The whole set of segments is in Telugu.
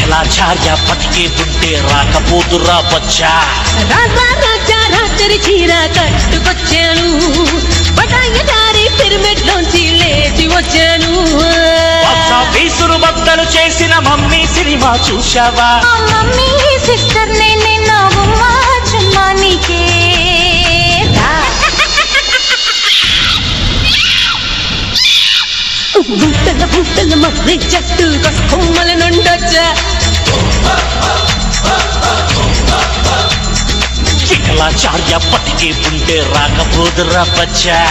విఠలాచార్య పతికే ఉంటే రాకపోతురా బచ్చా రాజా రాజా రాత్రి చీర కట్టుకొచ్చాను బటాయి దారి పిరమిడ్ లోంచి లేచి వచ్చాను బాక్సా పీసులు బద్దలు చేసిన మమ్మీ సినిమా చూశావా ఆ మమ్మీ సిస్టర్ నేనే నవ్వుమ్మ చుమ్మా నీకే రా. బుట్టల బుట్టల మర్రి చెట్టు కొమ్మల నుండొచ్చా విఠలాచార్య పతికే ఉంటే రాకపోతురా బచ్చా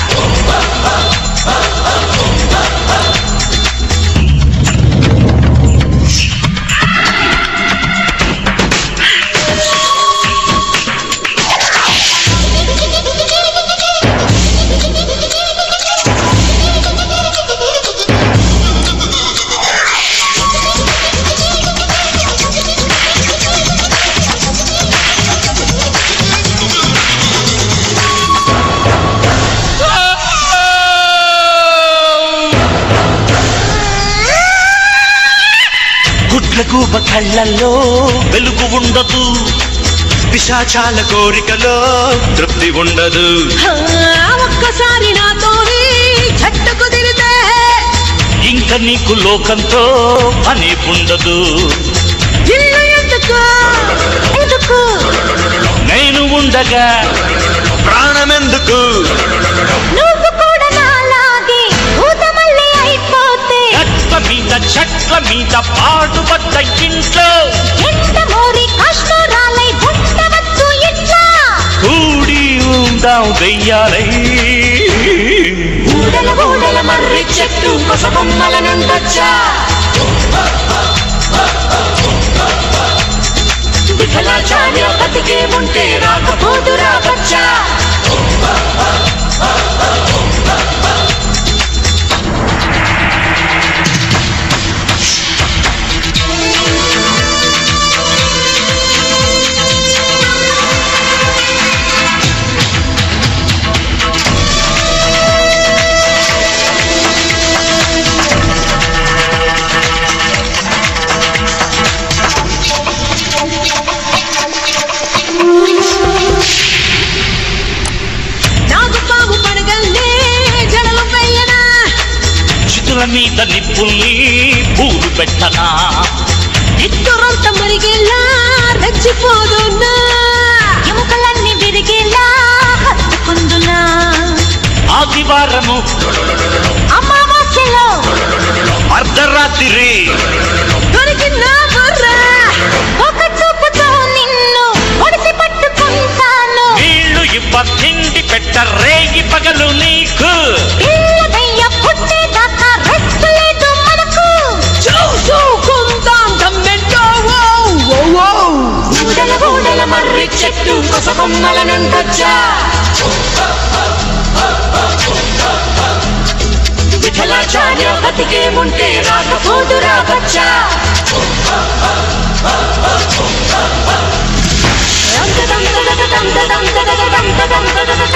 గుడ్ల గూబ కళ్ళల్లో వెలుగు ఉండదు పిశాచాల కోరికలో తృప్తి ఉండదు ఆ, ఒక్కసారి నాతోని జట్టు కుదిరితే ఇంక నీకు లోకంతో పని ఉండదు ఇల్లు ఎందుకు ఎందుకు నేను ఉండగా ప్రాణమెందుకు నువ్వు కూడా నాలాగే భూతమల్లి అయిపోతే గట్ల మీద చెట్ల మీద పాడుపడ్డ ఇంట్లో ఎంత మోరి కాశ్మీరాలై ఉండవచ్చు ఇట్లా కూడి ఉందాం వెయ్యాలై ఊడల ఊడల మర్రి చెట్టు కొసబొమ్మల నుండొచ్చా విఠలాచార్య బతికే ఉంటే రాకపోదురా బచ్చా నాకు పాము పడగల్లే జడలు పెయ్యనా చితుల మీద నిప్పుల్ని పూలు పెట్టనా ఇద్దరంత మరిగేలా రెచ్చిపోదున్నా ఎముకలన్నీ విరిగేలా హత్తుకుందునా ఆదివారము అమావాస్యలో అర్ధరాత్రి దొరికిన బుర్రా ఒక చూపుతో నిన్ను ఒడిసి పట్టుకుంటాను నీళ్లు ఇవ్వ తిండి పెట్ట రేగి పగలు నీకు పిల్లదయ్య పుట్టేదాకా రెస్ట్ లేదు మనకు చూసుకుందాం కమ్మెంటో ఊడల ఊడల మర్రి చెట్టు కొసబొమ్మల నుండొచ్చా విఠలాచార్య బతికే ఉంటే రాకపోదురా బచ్చా దం దం దం దం దం దం దం దం దం దం దం దం